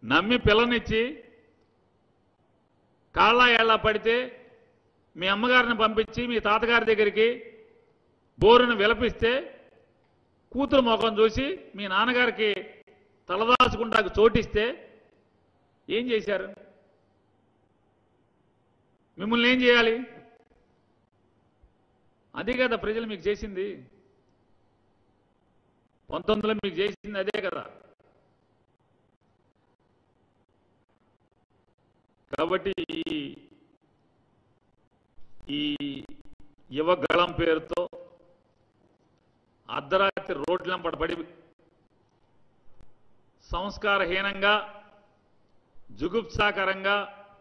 నమ్మి పిల్లనిచ్చి కాళ్ళ ఏళ్ళ పడితే మీ అమ్మగారిని పంపించి మీ తాతగారి దగ్గరికి బోరును విలపిస్తే కూతురు ముఖం చూసి మీ నాన్నగారికి తలదాచుకుంటాకు చోటిస్తే ఏం చేశారు మిమ్మల్ని ఏం చేయాలి అదే కదా ప్రజలు మీకు చేసింది పంతొమ్మిదిలో మీకు చేసింది అదే కదా కాబట్టి ఈ- ఈ యువగళం పేరుతో అర్ధరాత్రి రోడ్లంపట పడి సంస్కారహీనంగా జుగుప్సాకరంగా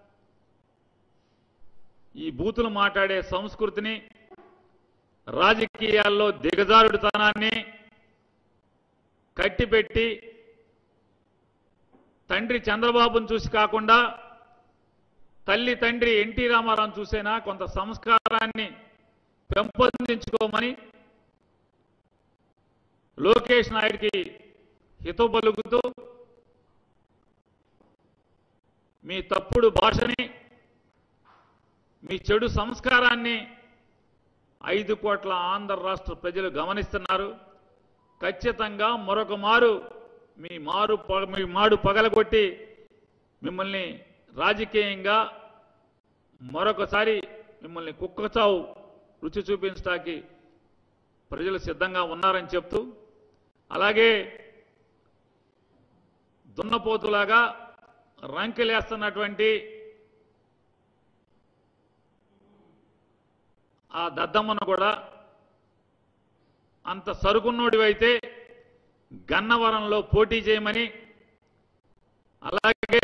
ఈ బూతులు మాట్లాడే సంస్కృతిని రాజకీయాల్లో దిగజారుడుతనాన్ని కట్టిపెట్టి తండ్రి చంద్రబాబును చూసి కాకుండా తల్లి తండ్రి ఎన్టీ రామారావును చూసేనా కొంత సంస్కారాన్ని పెంపొందించుకోమని లోకేష్ నాయుడికి హితవు పలుకుతూ మీ తప్పుడు భాషని మీ చెడు సంస్కారాన్ని ఐదు కోట్ల ఆంధ్ర రాష్ట్ర ప్రజలు గమనిస్తున్నారు ఖచ్చితంగా మరొక మారు మీ మారు ప- మీ మాడు పగలగొట్టి మిమ్మల్ని రాజకీయంగా మరొకసారి మిమ్మల్ని కుక్కచావు రుచి చూపించడానికి ప్రజలు సిద్ధంగా ఉన్నారని చెప్తూ అలాగే దున్నపోతులాగా రంకెలేస్తున్నటువంటి ఆ దద్దమ్మను కూడా అంత సరుకున్నోడివైతే గన్నవరంలో పోటీ చేయమని అలాగే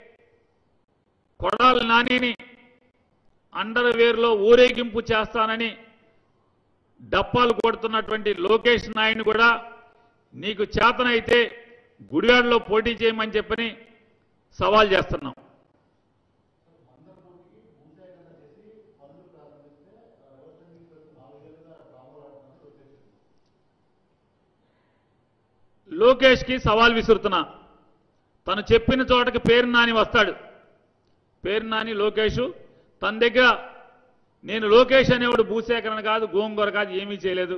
కొడాలి నానిని అండర్వేర్లో ఊరేగింపు చేస్తానని డప్పాలు కొడుతున్నటువంటి లోకేష్ నాయుడిని కూడా నీకు చేతనైతే గుడివాడలో పోటీ చేయమని చెప్పని సవాల్ చేస్తున్నాం లోకేష్కి సవాల్ విసురుతున్నా తను చెప్పిన చోటకి పేరు నాని వస్తాడు పేరు నాని లోకేష్ తన దగ్గర నేను లోకేష్ అనేవాడు భూసేకరణ కాదు గోంగూర కాదు ఏమీ చేయలేదు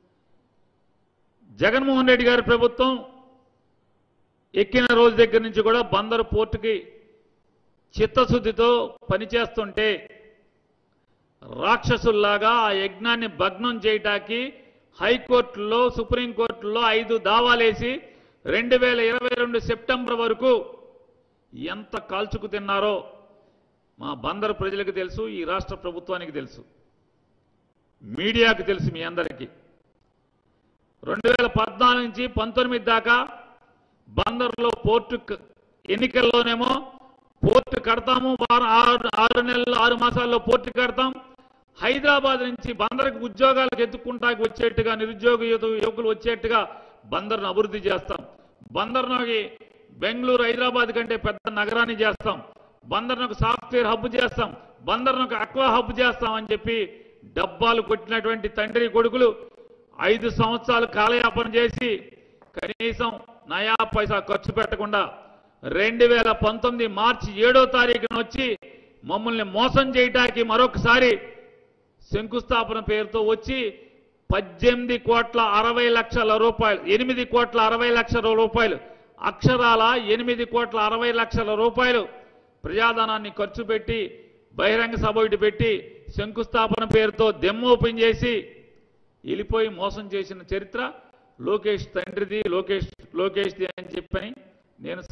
జగన్మోహన్ రెడ్డి గారి ప్రభుత్వం ఎక్కిన రోజు దగ్గర నుంచి కూడా బందరు పోర్టుకి చిత్తశుద్ధితో పనిచేస్తుంటే రాక్షసుల్లాగా ఆ యజ్ఞాన్ని భగ్నం చేయటానికి హైకోర్టులో సుప్రీంకోర్టులో ఐదు దావాలేసి రెండు వేల ఇరవై రెండు సెప్టెంబర్ వరకు ఎంత కాల్చుకు తిన్నారో మా బందరు ప్రజలకు తెలుసు ఈ రాష్ట్ర ప్రభుత్వానికి తెలుసు మీడియాకు తెలుసు మీ అందరికీ రెండు వేల పద్నాలుగు నుంచి పంతొమ్మిది దాకా బందర్లో పోర్టు క- ఎన్నికల్లోనేమో పోర్టు కడతాము వారం ఆరు ఆరు నెలలు ఆరు మాసాల్లో పోర్టు కడతాం హైదరాబాద్ నుంచి బందరికి ఉద్యోగాలకు ఎత్తుకుంటాకి వచ్చేట్టుగా నిరుద్యోగ యువత- యువకులు వచ్చేట్టుగా బందర్ను అభివృద్ధి చేస్తాం బందర్నోకి బెంగళూరు హైదరాబాద్ కంటే పెద్ద నగరాన్ని చేస్తాం బందర్ను ఒక సాఫ్ట్వేర్ హబ్ చేస్తాం బందర్ను ఒక అక్వా హబ్ చేస్తాం అని చెప్పి డబ్బాలు కొట్టినటువంటి తండ్రి కొడుకులు ఐదు సంవత్సరాలు కాలయాపన చేసి కనీసం నయా పైసా ఖర్చు పెట్టకుండా రెండు వేల పంతొమ్మిది మార్చి ఏడో తారీఖున వచ్చి మమ్మల్ని మోసం చేయటానికి మరొకసారి శంకుస్థాపన పేరుతో వచ్చి పద్దెనిమిది కోట్ల అరవై లక్షల రూపాయలు ఎనిమిది కోట్ల అరవై లక్షల రూపాయలు అక్షరాల ఎనిమిది కోట్ల అరవై లక్షల రూపాయలు ప్రజాధనాన్ని ఖర్చు పెట్టి బహిరంగ సభ ఒకటి పెట్టి శంకుస్థాపన పేరుతో దెమ్ ఓపెన్ చేసి వెళ్ళిపోయి మోసం చేసిన చరిత్ర లోకేష్ తండ్రిది లోకేష్ లోకేష్ది అని చెప్పని నేను